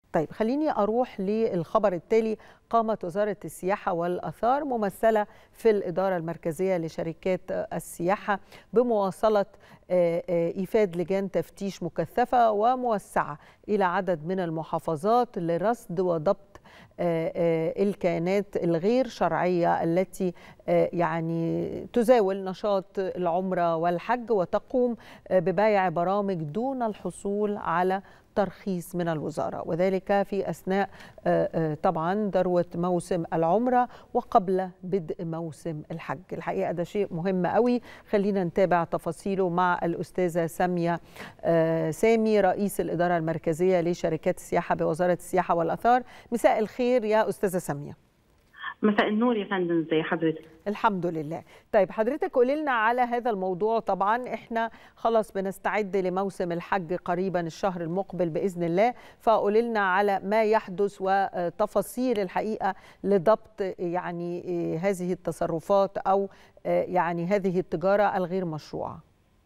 طيب خليني أروح للخبر التالي قامت وزارة السياحة والأثار ممثلة في الإدارة المركزية لشركات السياحة بمواصلة إيفاد لجان تفتيش مكثفة وموسعة إلى عدد من المحافظات لرصد وضبط الكيانات الغير شرعية التي يعني تزاول نشاط العمرة والحج وتقوم ببيع برامج دون الحصول على ترخيص من الوزارة وذلك في أثناء طبعا ذروة موسم العمرة وقبل بدء موسم الحج الحقيقة ده شيء مهم قوي خلينا نتابع تفاصيله مع الأستاذة سامية سامي رئيس الإدارة المركزية لشركات السياحة بوزارة السياحة والأثار مساء الخير يا أستاذة سامية مساء النور يا فندم زي حضرتك الحمد لله طيب حضرتك قولي لنا على هذا الموضوع طبعا احنا خلاص بنستعد لموسم الحج قريبا الشهر المقبل باذن الله فقولي لنا على ما يحدث وتفاصيل الحقيقه لضبط يعني هذه التصرفات او يعني هذه التجاره الغير مشروعه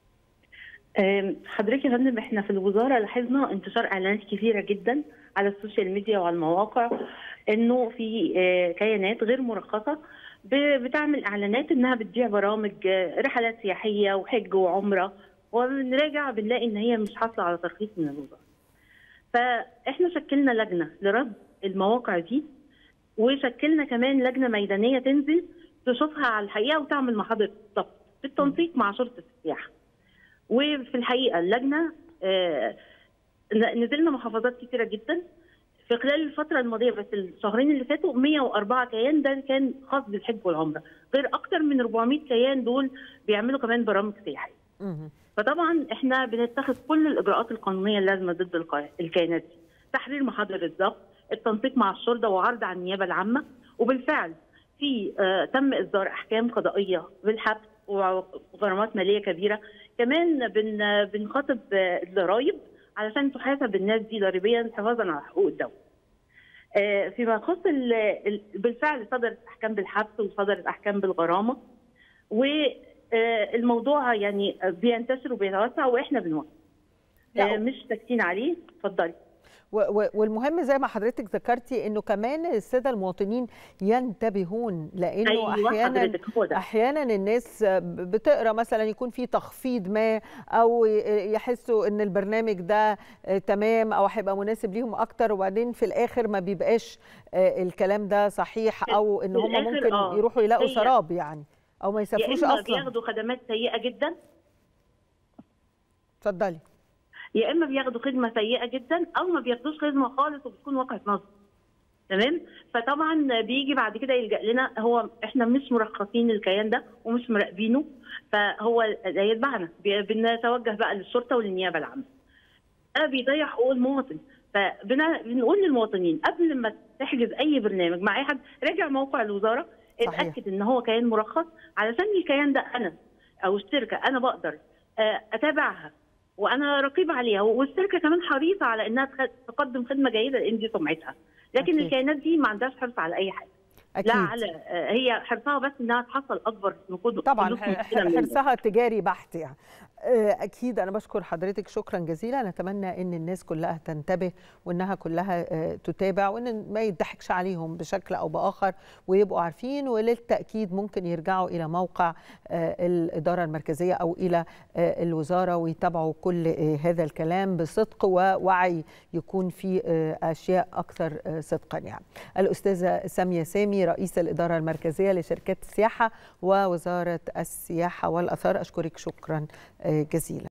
حضرتك يا فندم احنا في الوزاره لاحظنا انتشار اعلانات كثيره جدا على السوشيال ميديا وعلى المواقع انه في كيانات غير مرخصه بتعمل اعلانات انها بتبيع برامج رحلات سياحيه وحج وعمره وبنراجع بنلاقي ان هي مش حاصله على ترخيص من الوزاره. فاحنا شكلنا لجنه لرد المواقع دي وشكلنا كمان لجنه ميدانيه تنزل تشوفها على الحقيقه وتعمل محاضره ضبط بالتنسيق مع شرطه السياحه. وفي الحقيقه اللجنه نزلنا محافظات كثيره جدا في خلال الفترة الماضية بس الشهرين اللي فاتوا 104 كيان ده كان خاص بالحج والعمرة غير أكتر من 400 كيان دول بيعملوا كمان برامج سياحية فطبعا احنا بنتخذ كل الإجراءات القانونية اللازمة ضد الكيانات دي تحرير محاضر الضبط التنسيق مع الشرطة وعرض على النيابة العامة وبالفعل في آه تم إصدار أحكام قضائية بالحبس وغرامات مالية كبيرة كمان بن بنخاطب الضرايب علشان تحاسب الناس دي ضريبيا حفاظا على حقوق الدوله. فيما يخص بالفعل صدرت احكام بالحبس وصدرت احكام بالغرامه والموضوع يعني بينتشر وبيتوسع واحنا بنوقف. مش ساكتين عليه اتفضلي. والمهم زي ما حضرتك ذكرتي انه كمان الساده المواطنين ينتبهون لانه أيوة احيانا احيانا الناس بتقرا مثلا يكون في تخفيض ما او يحسوا ان البرنامج ده تمام او هيبقى مناسب ليهم اكتر وبعدين في الاخر ما بيبقاش الكلام ده صحيح او ان هم ممكن آه. يروحوا يلاقوا سراب يعني او ما يسافروش اصلا بياخدوا خدمات سيئه جدا اتفضلي يا اما بياخدوا خدمه سيئه جدا او ما بياخدوش خدمه خالص وبتكون واقعه نصب تمام فطبعا بيجي بعد كده يلجا لنا هو احنا مش مرخصين الكيان ده ومش مراقبينه فهو يتبعنا بنتوجه بقى للشرطه وللنيابه العامه ده بيضيع حقوق المواطن فبنقول للمواطنين قبل ما تحجز اي برنامج مع اي حد راجع موقع الوزاره صحيح. اتاكد ان هو كيان مرخص علشان الكيان ده انا او الشركه انا بقدر اتابعها وانا رقيب عليها والشركه كمان حريصه على انها تقدم خدمه جيده لان دي سمعتها لكن أكيد. الكيانات دي ما عندهاش حرص على اي حاجه أكيد. لا على هي حرصها بس انها تحصل اكبر نقود طبعا حرصها تجاري بحت يعني اكيد انا بشكر حضرتك شكرا جزيلا نتمنى ان الناس كلها تنتبه وانها كلها تتابع وان ما يضحكش عليهم بشكل او باخر ويبقوا عارفين وللتاكيد ممكن يرجعوا الى موقع الاداره المركزيه او الى الوزاره ويتابعوا كل هذا الكلام بصدق ووعي يكون في اشياء اكثر صدقا يعني الاستاذه ساميه سامي رئيس الاداره المركزيه لشركات السياحه ووزاره السياحه والاثار اشكرك شكرا جزيلا